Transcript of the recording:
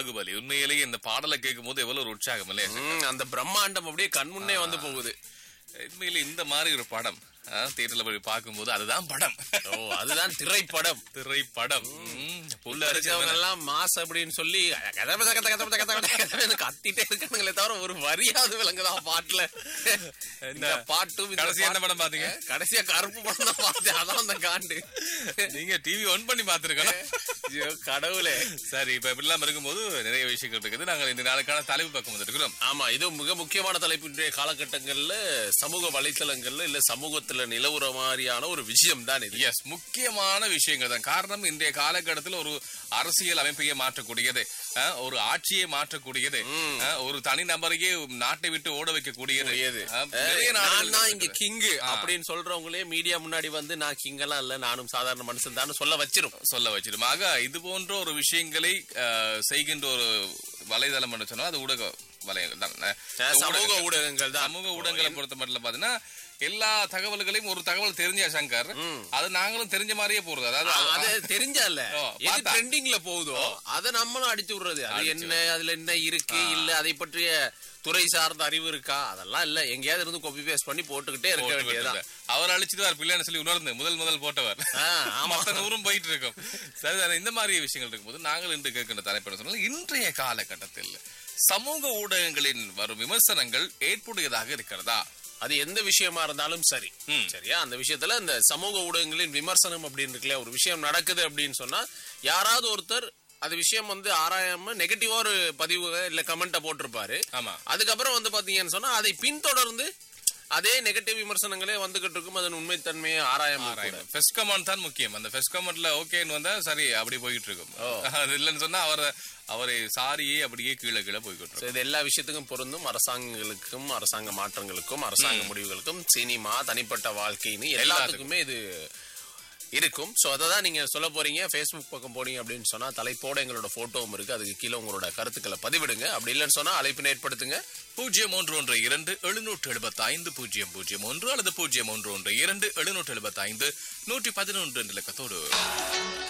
பாகுபலி உண்மையிலேயே இந்த பாடலை கேட்கும் போது எவ்வளவு ஒரு உற்சாகம் இல்லையா ம், அந்த பிரம்மாண்டம் அப்படியே கண் முன்னே வந்து போகுது உண்மையிலே இந்த மாதிரி ஒரு படம் தியேட்டர்ல போய் பார்க்கும்போது அதுதான் படம் ஓ அதுதான் திரைப்படம் திரைப்படம் ம், உள்ள இருக்கவங்க எல்லாம் மாஸ் அப்படின்னு சொல்லி கத கத கத கத கத கத கதன்னு கத்திட்டே இருக்கானுங்களே தவிர ஒரு வரியாவது விளங்குதா பாட்டுல இந்த பாட்டும் இந்த கடைசியா என்ன பாட்டு- படம் பாத்தீங்க கடைசியா கருப்பு படம் தான் பார்த்தேன் அதான் அந்த காண்டு நீங்க டிவி ஆன் பண்ணி பாத்துருக்கணும் ஐயோ, கடவுளே சரி இப்ப இப்படி எல்லாம் இருக்கும்போது நிறைய விஷயங்கள் இருக்குது நாங்கள் இந்த நாளுக்கான தலைப்பு பக்கம் வந்துருக்கிறோம் ஆமா இது மிக முக்கியமான தலைப்பு இன்றைய காலகட்டங்கள்ல சமூக வலைத்தளங்கள்ல இல்ல சமூகத்துல நிலவுற மாதிரியான ஒரு விஷயம் தான் இது எஸ் முக்கியமான விஷயங்கள் தான் காரணம் இன்றைய காலகட்டத்தில் ஒரு அரசியல் அமைப்பையே மாற்றக்கூடியது அஹ், ஒரு ஆட்சியை மாற்றக்கூடியது அஹ், ஒரு தனி நபரையே நாட்டை விட்டு ஓட வைக்கக்கூடியது முடியாது. அஹ், நிறைய நான் நாடுகள் தான் இங்க இருக்குது. கிங்கு அப்படின்னு சொல்றவங்களே மீடியா முன்னாடி வந்து நான் கிங் எல்லாம் இல்ல நானும் சாதாரண மனுஷன் தான் சொல்ல வச்சிரும் சொல்ல வச்சிடும் ஆக இது போன்ற ஒரு விஷயங்களை அஹ், செய்கின்ற ஒரு வலைதளம் என்று சொன்னா அது ஊடக வலையங்கள் தான் அஹ், சமூக ஊடகங்கள் தான் சமூக ஊடகங்களை பொறுத்த மட்டும் பாத்தீங்கன்னா எல்லா தகவல்களையும் ஒரு தகவல் தெரிஞ்ச சங்கர் அது நாங்களும் தெரிஞ்ச மாதிரியே போறது அதாவது ஆ, அது தெரிஞ்சல ஓ, எது பார்த்தா. ட்ரெண்டிங்ல போகுதோ அத நம்மளும் அடிச்சு விடுறது அது என்ன அதுல என்ன இருக்கு இல்ல அதை பற்றிய துறை சார்ந்த அறிவு இருக்கா அதெல்லாம் இல்ல எங்கேயாவது இருந்து காப்பி பேஸ்ட் பண்ணி போட்டுக்கிட்டே இருக்க போட்டு வேண்டியதுதான் விட்டுருங்க. அவர் அழிச்சிட்டு பிள்ளைன்னு சொல்லி உணர்ந்து முதல் முதல் போட்டவர் ஆ, ஆமா மத்த நூறும் போயிட்டு இருக்கும் சரிதானே இந்த மாதிரி விஷயங்கள் இருக்கும்போது நாங்கள் இன்று கேட்கின்ற தலைப்பு சொன்னால் இன்றைய காலகட்டத்தில் சமூக ஊடகங்களின் வரும் விமர்சனங்கள் ஏற்புடையதாக இருக்கிறதா அது எந்த விஷயமா இருந்தாலும் சரி ம். சரியா அந்த விஷயத்துல இந்த சமூக ஊடகங்களின் விமர்சனம் அப்படின்னு இருக்குல்ல ஒரு விஷயம் நடக்குது அப்படின்னு சொன்னா யாராவது ஒருத்தர் அது விஷயம் வந்து ஆராயாம நெகட்டிவா ஒரு பதிவு இல்ல கமெண்ட்டை போட்டிருப்பாரு ஆமா அதுக்கப்புறம் வந்து பாத்தீங்கன்னு சொன்னா அதை பின்தொடர்ந்து அதே நெகட்டிவ் விமர்சனங்களே வந்துகிட்டு இருக்கும் அதன் உண்மைத்தன்மையை ஆராயாம கூட. ஃபெஸ்ட் கமெண்ட் தான் முக்கியம் அந்த ஃபெஸ்ட் கமெண்ட்ல ஓகேன்னு வந்தா சரி அப்படி போயிட்டு இருக்கும் அது இல்லைன்னு சொன்னா அவர் அவரை சாரியே அப்படியே கீழே கீழே போய்கிட்டு இருக்கும் So, இது எல்லா விஷயத்துக்கும் பொருந்தும் அரசாங்கங்களுக்கும் அரசாங்க மாற்றங்களுக்கும் அரசாங்க முடிவுகளுக்கும் சினிமா தனிப்பட்ட வாழ்க்கைன்னு எல்லாத்துக்குமே இது இருக்கும் சோ அதை தான் நீங்க சொல்ல போறீங்க ஃபேஸ்புக் பக்கம் போனீங்க அப்படின்னு சொன்னா தலைப்போட எங்களோட போட்டோவும் இருக்கு அதுக்கு கீழே உங்களோட கருத்துக்களை பதிவிடுங்க அப்படி இல்லைன்னு சொன்னா அழைப்பினை ஏற்படுத்துங்க பூஜ்ஜியம் ஒன்று ஒன்று இரண்டு எழுநூற்று எழுபத்தி ஐந்து பூஜ்ஜியம் பூஜ்ஜியம் ஒன்று அல்லது பூஜ்ஜியம் ஒன்று ஒன்று இரண்டு எழுநூற்று எழுபத்தி ஐந்து நூற்றி பதினொன்று என்ற இலக்கத்தோடு